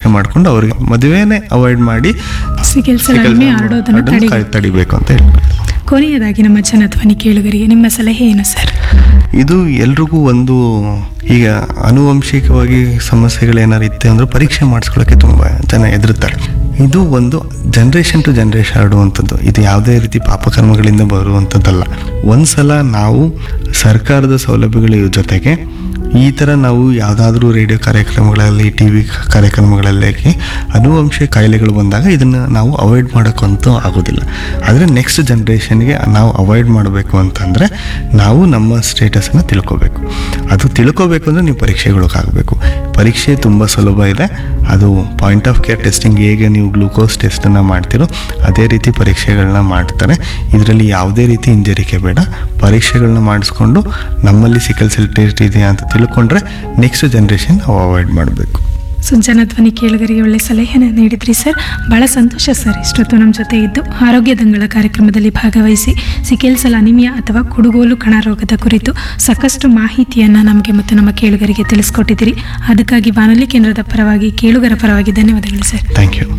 ಮಾಡಿಕೊಂಡು ಅವರಿಗೆ ಮದುವೆನೇ ಅವಾಯ್ಡ್ ಮಾಡಿ ಸಿಕೆಲ್ ಸೆಲ್ ಅನಿಮೆ ಹರಡೋದನ್ನು ಹರಡೋದನ್ನ ತಡೆಗೆ ಕೈ- ತಡಿಬೇಕು ಅಂತ ಹೇಳಿ ಕೊನೆಯದಾಗಿ ನಮ್ಮ ಜನಧ್ವನಿ ಕೇಳುಗರಿಗೆ ನಿಮ್ಮ ಸಲಹೆ ಏನು ಸರ್ ಇದು ಎಲ್ರಿಗೂ ಒಂದು ಈಗ ಆನುವಂಶಿಕವಾಗಿ ಸಮಸ್ಯೆಗಳೇನಾರು ಇತ್ತೆ ಅಂದ್ರೆ ಪರೀಕ್ಷೆ ಮಾಡಿಸ್ಕೊಳ್ಳೋಕೆ ತುಂಬ ಜನ ಹೆದರ್ತಾರೆ ಇದು ಒಂದು ಜನ್ರೇಷನ್ ಟು ಜನ್ರೇಷನ್ ಹರಡುವಂಥದ್ದು ಇದು ಯಾವುದೇ ರೀತಿ ಪಾಪಕರ್ಮಗಳಿಂದ ಬರುವಂಥದ್ದಲ್ಲ ಒಂದ್ಸಲ ನಾವು ಸರ್ಕಾರದ ಸೌಲಭ್ಯಗಳ ಜೊತೆಗೆ ಈ ಥರ ನಾವು ಯಾವುದಾದ್ರೂ ರೇಡಿಯೋ ಕಾರ್ಯಕ್ರಮಗಳಲ್ಲಿ ಟಿ ವಿ ಕಾರ್ಯಕ್ರಮಗಳಲ್ಲಿ ಅನುವಂಶ ಕಾಯಿಲೆಗಳು ಬಂದಾಗ ಇದನ್ನು ನಾವು ಅವಾಯ್ಡ್ ಮಾಡೋಕ್ಕಂತೂ ಆಗೋದಿಲ್ಲ ಆದರೆ ನೆಕ್ಸ್ಟ್ ಜನ್ರೇಷನ್ಗೆ ನಾವು ಅವಾಯ್ಡ್ ಮಾಡಬೇಕು ಅಂತಂದರೆ ನಾವು ನಮ್ಮ ಸ್ಟೇಟಸನ್ನು ತಿಳ್ಕೊಬೇಕು ಅದು ತಿಳ್ಕೊಬೇಕು ಅಂದರೆ ನೀವು ಪರೀಕ್ಷೆಗಳಿಗಾಗಬೇಕು ಪರೀಕ್ಷೆ ತುಂಬ ಸುಲಭ ಇದೆ ಅದು ಪಾಯಿಂಟ್ ಆಫ್ ಕೇರ್ ಟೆಸ್ಟಿಂಗ್ ಹೇಗೆ ನೀವು ಗ್ಲೂಕೋಸ್ ಟೆಸ್ಟನ್ನು ಮಾಡ್ತೀರೋ ಅದೇ ರೀತಿ ಪರೀಕ್ಷೆಗಳನ್ನ ಮಾಡ್ತಾರೆ ಇದರಲ್ಲಿ ಯಾವುದೇ ರೀತಿ ಹಿಂಜರಿಕೆ ಬೇಡ ಪರೀಕ್ಷೆಗಳನ್ನ ಮಾಡಿಸ್ಕೊಂಡು ನಮ್ಮಲ್ಲಿ ಸಿಕಲ್ ಸೆಲ್ ಟೆಸ್ಟ್ ಇದೆಯಾ ಅಂತ ತಿಳ್ಕೊಂಡ್ರೆ ನೆಕ್ಸ್ಟ್ ಜನ್ರೇಷನ್ ನಾವು ಅವಾಯ್ಡ್ ಮಾಡಬೇಕು ಸೊ ಜನಧ್ವನಿ ಕೇಳುಗರಿಗೆ ಒಳ್ಳೆ ಸಲಹೆನ ನೀಡಿದ್ರಿ ಸರ್ ಬಹಳ ಸಂತೋಷ ಸರ್ ಇಷ್ಟೊತ್ತು ನಮ್ಮ ಜೊತೆ ಇದ್ದು ಆರೋಗ್ಯ ದಂಗಳ ಕಾರ್ಯಕ್ರಮದಲ್ಲಿ ಭಾಗವಹಿಸಿ ಸಿಕೆಲ್ಸಲ್ ಅನಿಮಿಯಾ ಅಥವಾ ಕುಡುಗೋಲು ಕಣ ರೋಗದ ಕುರಿತು ಸಾಕಷ್ಟು ಮಾಹಿತಿಯನ್ನು ನಮಗೆ ಮತ್ತು ನಮ್ಮ ಕೇಳುಗರಿಗೆ ತಿಳಿಸ್ಕೊಟ್ಟಿದ್ದೀರಿ ಅದಕ್ಕಾಗಿ ಬಾನುಲಿ ಕೇಂದ್ರದ ಪರವಾಗಿ ಕೇಳುಗರ ಪರವಾಗಿ ಧನ್ಯವಾದಗಳು ಸರ್ ಥ್ಯಾಂಕ್ ಯು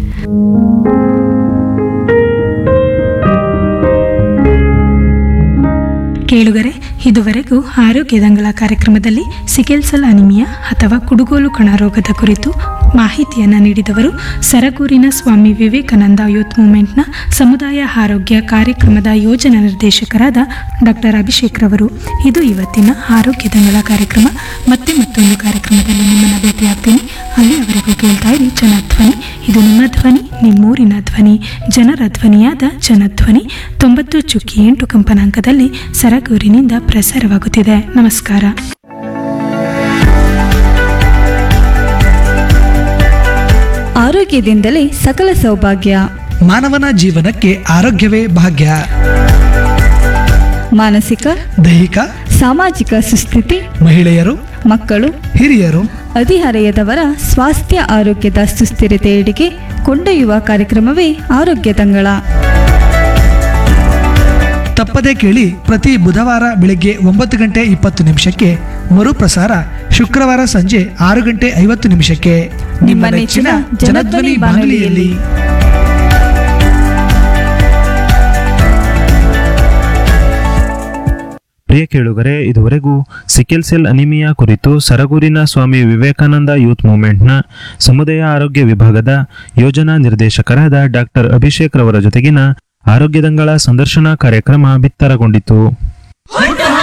ಕೇಳುಗರೆ ಇದುವರೆಗೂ ಆರೋಗ್ಯ ದಂಗಳ ಕಾರ್ಯಕ್ರಮದಲ್ಲಿ ಸಿಕೆಲ್ಸಲ್ ಅನಿಮಿಯಾ ಅಥವಾ ಕುಡುಗೋಲು ಕಣ ರೋಗದ ಕುರಿತು ಮಾಹಿತಿಯನ್ನು ನೀಡಿದವರು ಸರಗೂರಿನ ಸ್ವಾಮಿ ವಿವೇಕಾನಂದ ಯೂತ್ ಮೂವ್ಮೆಂಟ್ನ ಸಮುದಾಯ ಆರೋಗ್ಯ ಕಾರ್ಯಕ್ರಮದ ಯೋಜನಾ ನಿರ್ದೇಶಕರಾದ ಡಾಕ್ಟರ್ ಅಭಿಷೇಕ್ ರವರು ಇದು ಇವತ್ತಿನ ಆರೋಗ್ಯ ದಂಗಳ ಕಾರ್ಯಕ್ರಮ ಮತ್ತೆ ಮತ್ತೊಂದು ಕಾರ್ಯಕ್ರಮದಲ್ಲಿ ನಿಮ್ಮನ್ನು ಭೇಟಿಯಾಗ್ತೀನಿ ಅಲ್ಲಿಯವರೆಗೂ ಕೇಳ್ತಾ ಇರಿ ಜನಧ್ವನಿ ಇದು ನಿಮ್ಮ ಧ್ವನಿ ನಿಮ್ಮೂರಿನ ಧ್ವನಿ ಜನರ ಧ್ವನಿಯಾದ ಜನಧ್ವನಿ ತೊಂಬತ್ತು ಚುಕ್ಕಿ ಎಂಟು ಕಂಪನಾಂಕದಲ್ಲಿ ಸರಗೂರಿನಿಂದ ಪ್ರಸಾರವಾಗುತ್ತಿದೆ ನಮಸ್ಕಾರ ಆರೋಗ್ಯದಿಂದಲೇ ಸಕಲ ಸೌಭಾಗ್ಯ ಮಾನವನ ಜೀವನಕ್ಕೆ ಆರೋಗ್ಯವೇ ಭಾಗ್ಯ ಮಾನಸಿಕ ದೈಹಿಕ ಸಾಮಾಜಿಕ ಸುಸ್ಥಿತಿ ಮಹಿಳೆಯರು ಮಕ್ಕಳು ಹಿರಿಯರು ಹದಿಹರೆಯದವರ ಸ್ವಾಸ್ಥ್ಯ ಆರೋಗ್ಯದ ಸುಸ್ಥಿರತೆಯೆಡೆಗೆ ಕೊಂಡೊಯ್ಯುವ ಕಾರ್ಯಕ್ರಮವೇ ಆರೋಗ್ಯ ತಂಗಳ ತಪ್ಪದೇ ಕೇಳಿ ಪ್ರತಿ ಬುಧವಾರ ಬೆಳಗ್ಗೆ ಒಂಬತ್ತು ಗಂಟೆ ಇಪ್ಪತ್ತು ನಿಮಿಷಕ್ಕೆ ಮರುಪ್ರಸಾರ ಶುಕ್ರವಾರ ಸಂಜೆ ಆರು ಗಂಟೆ ಐವತ್ತು ನಿಮಿಷಕ್ಕೆ ನಿಮ್ಮ ನೆಚ್ಚಿನ ಜನಧ್ವನಿ ಬಾನುಲಿಯಲ್ಲಿ ಪ್ರಿಯ ಕೇಳುಗರೆ ಇದುವರೆಗೂ ಸಿಕೆಲ್ ಸೆಲ್ ಅನಿಮಿಯಾ ಕುರಿತು ಸರಗೂರಿನ ಸ್ವಾಮಿ ವಿವೇಕಾನಂದ ಯೂತ್ ಮೂವ್ಮೆಂಟ್ನ ಸಮುದಾಯ ಆರೋಗ್ಯ ವಿಭಾಗದ ಯೋಜನಾ ನಿರ್ದೇಶಕರಾದ ಡಾಕ್ಟರ್ ಅಭಿಷೇಕ್ ರವರ ಜೊತೆಗಿನ ಆರೋಗ್ಯದಂಗಳ ಸಂದರ್ಶನ ಕಾರ್ಯಕ್ರಮ ಬಿತ್ತರಗೊಂಡಿತು